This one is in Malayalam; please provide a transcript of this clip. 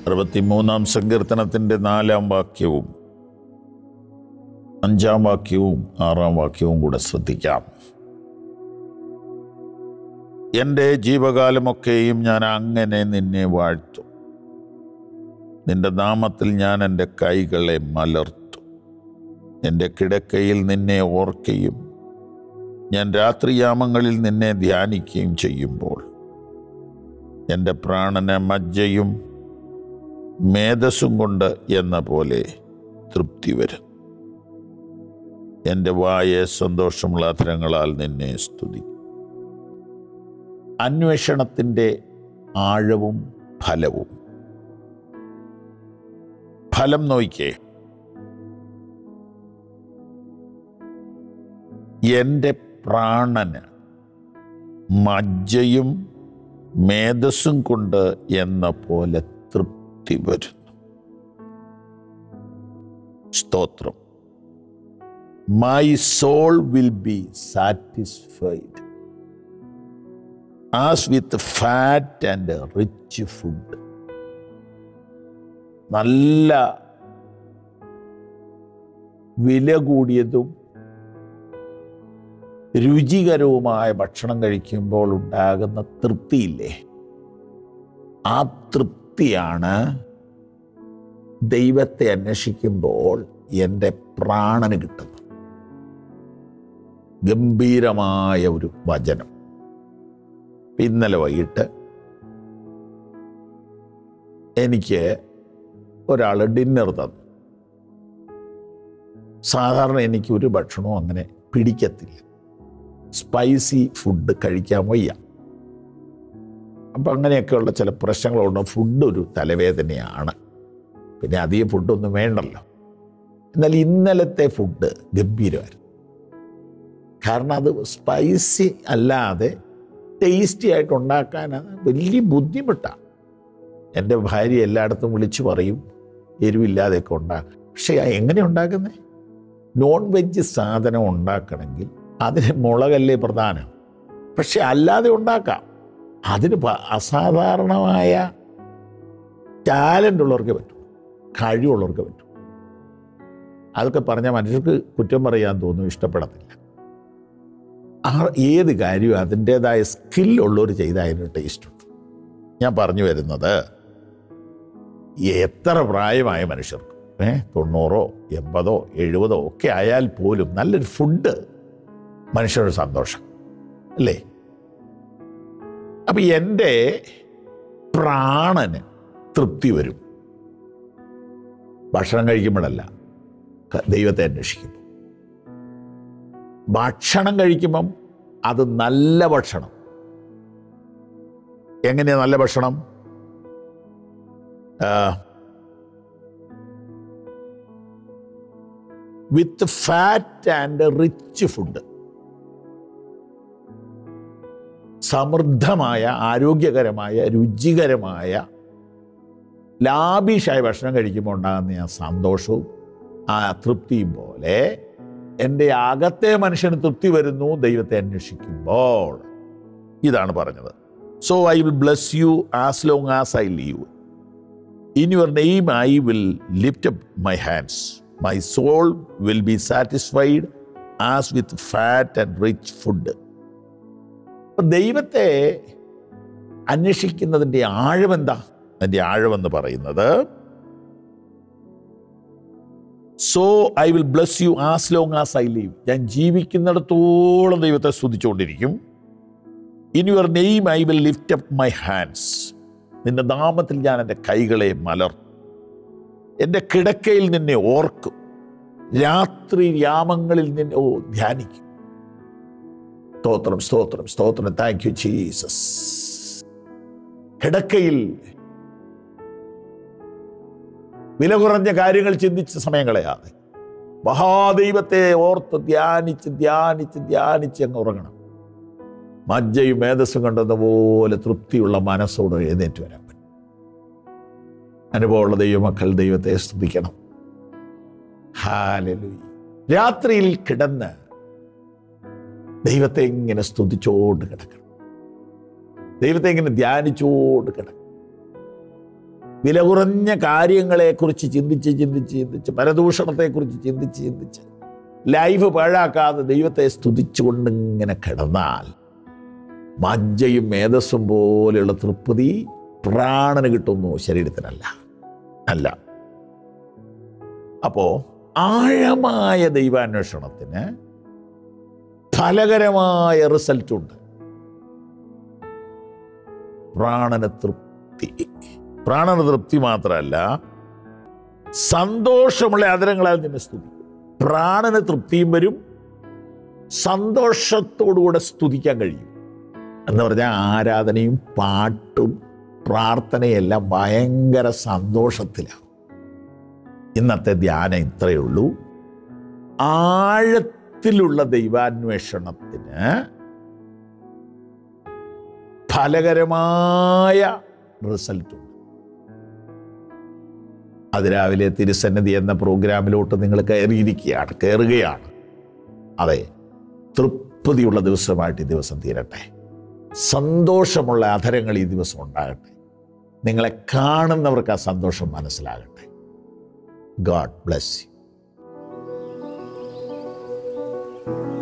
അറുപത്തിമൂന്നാം സങ്കീർത്തനത്തിൻ്റെ നാലാം വാക്യവും അഞ്ചാം വാക്യവും ആറാം വാക്യവും കൂടെ ശ്രദ്ധിക്കാം എൻ്റെ ജീവകാലമൊക്കെയും ഞാൻ അങ്ങനെ നിന്നെ വാഴ്ത്തും നിന്റെ നാമത്തിൽ ഞാൻ എൻ്റെ കൈകളെ മലർത്തും എൻ്റെ കിടക്കയിൽ നിന്നെ ഓർക്കുകയും ഞാൻ രാത്രിയാമങ്ങളിൽ നിന്നെ ധ്യാനിക്കുകയും ചെയ്യുമ്പോൾ എൻ്റെ പ്രാണന മജ്ജയും മേധസ്സും കൊണ്ട് എന്ന പോലെ തൃപ്തി വരും എൻ്റെ വായെ സന്തോഷമുള്ള അധരങ്ങളാൽ നിന്നെ സ്തുതി അന്വേഷണത്തിൻ്റെ ആഴവും ഫലവും ഫലം നോക്കിക്കേ എൻ്റെ പ്രാണന് മജ്ജയും മേധസ്സും കൊണ്ട് എന്ന പോലെ തൃപ്തി വരുന്നു സ്തോത്രം my soul will be satisfied as with fat and rich food നല്ല വില കൂടിയതും രുചികരവുമായ ഭക്ഷണം കഴിക്കുമ്പോൾ ഉണ്ടാകുന്ന തൃപ്തിയില്ലേ ആ തൃപ്തിയാണ് ദൈവത്തെ അന്വേഷിക്കുമ്പോൾ എൻ്റെ പ്രാണന് കിട്ടുന്നത് ഗംഭീരമായ ഒരു വചനം ഇന്നലെ വൈകിട്ട് എനിക്ക് ഒരാൾ ഡിന്നർ തന്നു സാധാരണ എനിക്ക് ഒരു ഭക്ഷണവും അങ്ങനെ പിടിക്കത്തില്ല സ്പൈസി ഫുഡ് കഴിക്കാൻ വയ്യ അപ്പം അങ്ങനെയൊക്കെയുള്ള ചില പ്രശ്നങ്ങളുണ്ട് ഫുഡ് ഒരു തലവേദനയാണ് പിന്നെ അധികം ഫുഡൊന്നും വേണ്ടല്ലോ എന്നാൽ ഇന്നലത്തെ ഫുഡ് ഗംഭീരമായിരുന്നു കാരണം അത് സ്പൈസി അല്ലാതെ ടേസ്റ്റി ആയിട്ട് ഉണ്ടാക്കാൻ വലിയ ബുദ്ധിമുട്ടാണ് എൻ്റെ ഭാര്യ എല്ലായിടത്തും വിളിച്ചു പറയും എരിവില്ലാതെയൊക്കെ ഉണ്ടാക്കും പക്ഷേ എങ്ങനെ ഉണ്ടാക്കുന്നത് നോൺ വെജ് സാധനം ഉണ്ടാക്കണമെങ്കിൽ അതിന് മുളകല്ലേ പ്രധാനം പക്ഷെ അല്ലാതെ ഉണ്ടാക്കാം അതിന് പ- അസാധാരണമായ ടാലൻ്റ് ഉള്ളവർക്ക് പറ്റും കഴിവുള്ളവർക്ക് പറ്റും അതൊക്കെ പറഞ്ഞാൽ മനുഷ്യർക്ക് കുറ്റം പറയാൻ തോന്നും ഇഷ്ടപ്പെടത്തില്ല ആ ഏത് കാര്യവും അതിൻ്റെതായ സ്കില്ലുള്ളവർ ചെയ്താൽ അതിന് ടേസ്റ്റ് ഉണ്ട് ഞാൻ പറഞ്ഞു വരുന്നത് എത്ര പ്രായമായ മനുഷ്യർക്ക് ഏ തൊണ്ണൂറോ എൺപതോ എഴുപതോ ഒക്കെ ആയാൽ പോലും നല്ലൊരു ഫുഡ് മനുഷ്യരുടെ സന്തോഷം അല്ലേ അപ്പം എൻ്റെ പ്രാണന് തൃപ്തി വരും ഭക്ഷണം കഴിക്കുമ്പോഴല്ല ക- ദൈവത്തെ അന്വേഷിക്കുമ്പോൾ ഭക്ഷണം കഴിക്കുമ്പം അത് നല്ല ഭക്ഷണം എങ്ങനെയാ നല്ല ഭക്ഷണം with fat and rich food സമൃദ്ധമായ ആരോഗ്യകരമായ രുചികരമായ ലാബിഷായ ഭക്ഷണം കഴിക്കുമ്പോൾ ഉണ്ടാകുന്ന ആ സന്തോഷവും ആ തൃപ്തിയും പോലെ എൻ്റെ അകത്തെ മനുഷ്യന് തൃപ്തി വരുന്നു ദൈവത്തെ അന്വേഷിക്കുമ്പോൾ ഇതാണ് പറഞ്ഞത് so I will bless you as long as I live in your name I will lift up my hands my soul will be satisfied as with fat and rich food ദൈവത്തെ അന്വേഷിക്കുന്നതിൻ്റെ ആഴമെന്താ അതിൻ്റെ ആഴമെന്ന് പറയുന്നത് so I will bless you as long as I live ഞാൻ ജീവിക്കുന്നിടത്തോളം ദൈവത്തെ സ്തുതിച്ചുകൊണ്ടിരിക്കും in your name I will lift up my hands നിന്റെ നാമത്തിൽ ഞാൻ എൻ്റെ കൈകളെ മലർ എൻ്റെ കിടക്കയിൽ നിന്നെ ഓർക്കും രാത്രി യാമങ്ങളിൽ നിന്നെ ഓ ധ്യാനിക്കും സ്തോത്രം സ്തോത്രം സ്തോത്രം താങ്ക് യു ജീസസ് കിടക്കയിൽ വില കുറഞ്ഞ കാര്യങ്ങൾ ചിന്തിച്ച സമയം കളയാതെ മഹാദൈവത്തെ ഓർത്ത് ധ്യാനിച്ച് ധ്യാനിച്ച് ധ്യാനിച്ച് അങ്ങ് ഉറങ്ങണം മജ്ജയും മേധസ്സും കണ്ടെന്ന പോലെ തൃപ്തിയുള്ള മനസ്സോട് എഴുന്നേറ്റ് വരാൻ പറ്റും അനുഭവമുള്ള ദൈവമക്കൾ ദൈവത്തെ സ്തുതിക്കണം ഹാലലുയി രാത്രിയിൽ കിടന്ന് ദൈവത്തെ ഇങ്ങനെ സ്തുതിച്ചോണ്ട് കിടക്കണം ദൈവത്തെ ഇങ്ങനെ ധ്യാനിച്ചോണ്ട് കിടക്കണം വില കുറഞ്ഞ കാര്യങ്ങളെക്കുറിച്ച് ചിന്തിച്ച് ചിന്തിച്ച് ചിന്തിച്ച് പരദൂഷണത്തെക്കുറിച്ച് ചിന്തിച്ച് ചിന്തിച്ച് ലൈഫ് പാഴാക്കാതെ ദൈവത്തെ സ്തുതിച്ചുകൊണ്ട് ഇങ്ങനെ കിടന്നാൽ മജ്ജയും മേധസ്സും പോലെയുള്ള തൃപ്തി പ്രാണന് കിട്ടുന്നു ശരീരത്തിനല്ല അല്ല അപ്പോ ആഴമായ ദൈവാന്വേഷണത്തിന് ഫലകരമായ റിസൾട്ട് ഉണ്ട് പ്രാണന തൃപ്തി പ്രാണന തൃപ്തി മാത്രമല്ല സന്തോഷമുള്ള ആദരങ്ങളാൽ നിന്നെ സ്തുതിക്കും പ്രാണന തൃപ്തിയും വരും സന്തോഷത്തോടുകൂടെ സ്തുതിക്കാൻ കഴിയും എന്ന് പറഞ്ഞാൽ ആരാധനയും പാട്ടും പ്രാർത്ഥനയെല്ലാം ഭയങ്കര സന്തോഷത്തിലാണ് ഇന്നത്തെ ധ്യാനം ഇത്രയേ ഉള്ളൂ ആഴത്തിലുള്ള ദൈവാന്വേഷണത്തിന് ഫലകരമായ റിസൾട്ട് ഉണ്ട് അതിരാവിലെ തിരുസന്നിധി എന്ന പ്രോഗ്രാമിലോട്ട് നിങ്ങൾ കയറിയിരിക്കുകയാണ് കയറുകയാണ് അതെ തൃപ്തിയുള്ള ദിവസമായിട്ട് ഈ ദിവസം തീരട്ടെ സന്തോഷമുള്ള അധരങ്ങൾ ഈ ദിവസം ഉണ്ടാകട്ടെ നിങ്ങളെ കാണുന്നവർക്ക് ആ സന്തോഷം മനസ്സിലാകട്ടെ ഗാഡ് ബ്ലെസ് യു